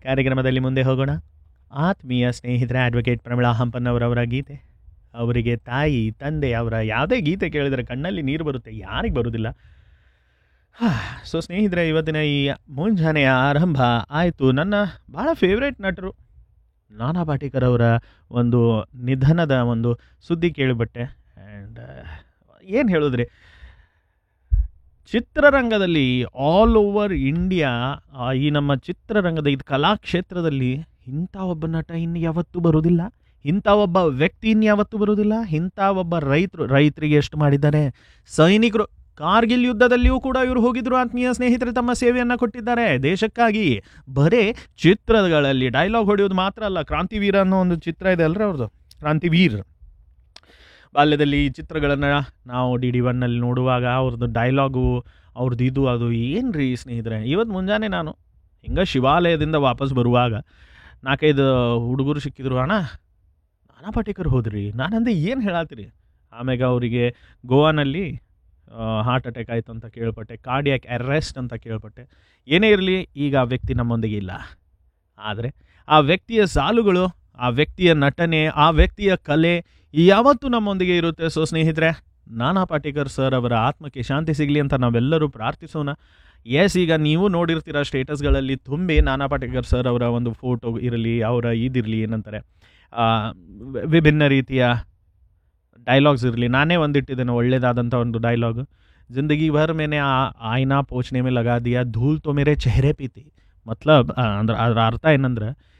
ಕಾರ್ಯಕ್ರಮದಲ್ಲಿ ಮುಂದೆ ಹೋಗೋಣ ಆತ್ಮೀಯ ಸ್ನೇಹಿತರೆ ಅಡ್ವೊಕೇಟ್ ಪ್ರಮಿಳಾ ಹಂಪನ್ನವರವರ ಗೀತೆ ಅವರಿಗೆ ತಾಯಿ ತಂದೆ ಅವರ ಯಾವುದೇ ಗೀತೆ ಕೇಳಿದರೆ ಕಣ್ಣಲ್ಲಿ ನೀರು ಬರುತ್ತೆ ಯಾರಿಗೆ ಬರೋದಿಲ್ಲ ಸೊ ಸ್ನೇಹಿತರೆ ಇವತ್ತಿನ ಈ ಮುಂಜಾನೆಯ ಆರಂಭ ಆಯಿತು ನನ್ನ ಭಾಳ ಫೇವ್ರೇಟ್ ನಟರು ನಾನಾ ಪಾಟೇಕರ್ ಅವರ ಒಂದು ನಿಧನದ ಒಂದು ಸುದ್ದಿ ಕೇಳಿಬಟ್ಟೆ ಆ್ಯಂಡ್ ಏನು ಹೇಳಿದ್ರಿ ಚಿತ್ರರಂಗದಲ್ಲಿ ಆಲ್ ಓವರ್ ಇಂಡಿಯಾ ಈ ನಮ್ಮ ಚಿತ್ರರಂಗದ ಇದು ಕಲಾಕ್ಷೇತ್ರದಲ್ಲಿ ಇಂಥ ಒಬ್ಬ ನಟ ಇನ್ನು ಯಾವತ್ತೂ ಬರೋದಿಲ್ಲ ಇಂಥ ಒಬ್ಬ ವ್ಯಕ್ತಿ ಇನ್ನು ಯಾವತ್ತೂ ಬರೋದಿಲ್ಲ ಇಂಥ ಒಬ್ಬ ರೈತರು ರೈತರಿಗೆ ಎಷ್ಟು ಮಾಡಿದ್ದಾರೆ ಸೈನಿಕರು ಕಾರ್ಗಿಲ್ ಯುದ್ಧದಲ್ಲಿಯೂ ಕೂಡ ಇವರು ಹೋಗಿದ್ರು ಆತ್ಮೀಯ ಸ್ನೇಹಿತರೆ ತಮ್ಮ ಸೇವೆಯನ್ನು ಕೊಟ್ಟಿದ್ದಾರೆ ದೇಶಕ್ಕಾಗಿ ಬರೇ ಚಿತ್ರಗಳಲ್ಲಿ ಡೈಲಾಗ್ ಹೊಡೆಯೋದು ಮಾತ್ರ ಅಲ್ಲ ಕ್ರಾಂತಿವೀರ ಅನ್ನೋ ಒಂದು ಚಿತ್ರ ಇದೆ ಅಲ್ರಿ ಅವ್ರದ್ದು ಕ್ರಾಂತಿವೀರ್ ಬಾಲ್ಯದಲ್ಲಿ ಈ ಚಿತ್ರಗಳನ್ನು ನಾವು ಡಿ ಡಿ ಒನ್ನಲ್ಲಿ ನೋಡುವಾಗ ಅವ್ರದ್ದು ಡೈಲಾಗು ಅವ್ರದ್ದು ಇದು ಅದು ಏನು ರೀ ಸ್ನೇಹಿತರೆ ಇವತ್ತು ಮುಂಜಾನೆ ನಾನು ಹಿಂಗೆ ಶಿವಾಲಯದಿಂದ ವಾಪಸ್ ಬರುವಾಗ ನಾಲ್ಕೈದು ಹುಡುಗರು ಸಿಕ್ಕಿದ್ರು ಅಣ್ಣ ನಾನಾ ಪಾಟೇಕರ್ ಹೋದ್ರಿ ನಾನಂದೆ ಏನು ಹೇಳತ್ತೀರಿ ಆಮ್ಯಾಗ ಅವರಿಗೆ ಗೋವಾನಲ್ಲಿ ಹಾರ್ಟ್ ಅಟ್ಯಾಕ್ ಆಯಿತು ಅಂತ ಕೇಳ್ಪಟ್ಟೆ ಕಾರ್ಡಿಯಾಕ್ ಅರೆಸ್ಟ್ ಅಂತ ಕೇಳ್ಪಟ್ಟೆ ಏನೇ ಇರಲಿ ಈಗ ಆ ವ್ಯಕ್ತಿ ನಮ್ಮೊಂದಿಗೆ ಇಲ್ಲ ಆದರೆ ಆ ವ್ಯಕ್ತಿಯ ಸಾಲುಗಳು ಆ ವ್ಯಕ್ತಿಯ ನಟನೆ ಆ ವ್ಯಕ್ತಿಯ ಕಲೆ ಯಾವತ್ತೂ ನಮ್ಮೊಂದಿಗೆ ಇರುತ್ತೆ ಸೊ ಸ್ನೇಹಿತರೆ ನಾನಾ ಪಾಟೇಕರ್ ಸರ್ ಅವರ ಆತ್ಮಕ್ಕೆ ಶಾಂತಿ ಸಿಗಲಿ ಅಂತ ನಾವೆಲ್ಲರೂ ಪ್ರಾರ್ಥಿಸೋಣ ಎಸ್ ಈಗ ನೀವು ನೋಡಿರ್ತೀರ ಸ್ಟೇಟಸ್ಗಳಲ್ಲಿ ತುಂಬಿ ನಾನಾ ಪಾಟೇಕರ್ ಸರ್ ಅವರ ಒಂದು ಫೋಟೋ ಇರಲಿ ಅವರ ಇದಿರಲಿ ಏನಂತಾರೆ ಆ, ವಿ- ವಿಭಿನ್ನ ರೀತಿಯ ಡೈಲಾಗ್ಸ್ ಇರಲಿ ನಾನೇ ಒಂದಿಟ್ಟಿದ್ದೇನೆ ಒಳ್ಳೇದಾದಂಥ ಒಂದು ಡೈಲಾಗ್ ಜಿಂದಗಿ ಭರ್ ಮೇನೆ ಆ ಆಯ್ನಾ ಪೋಚ್ನೆ ಮೇ ಲಗಾ ದಿಯಾ ಧೂಲ್ ತೋ ಮೇರೆ ಚೆಹರೆ ಪೀತಿ ಮತ್ಲಬ್ ಆ, ಅಂದ್ರೆ ಅದರ ಅರ್ಥ ಏನಂದ್ರೆ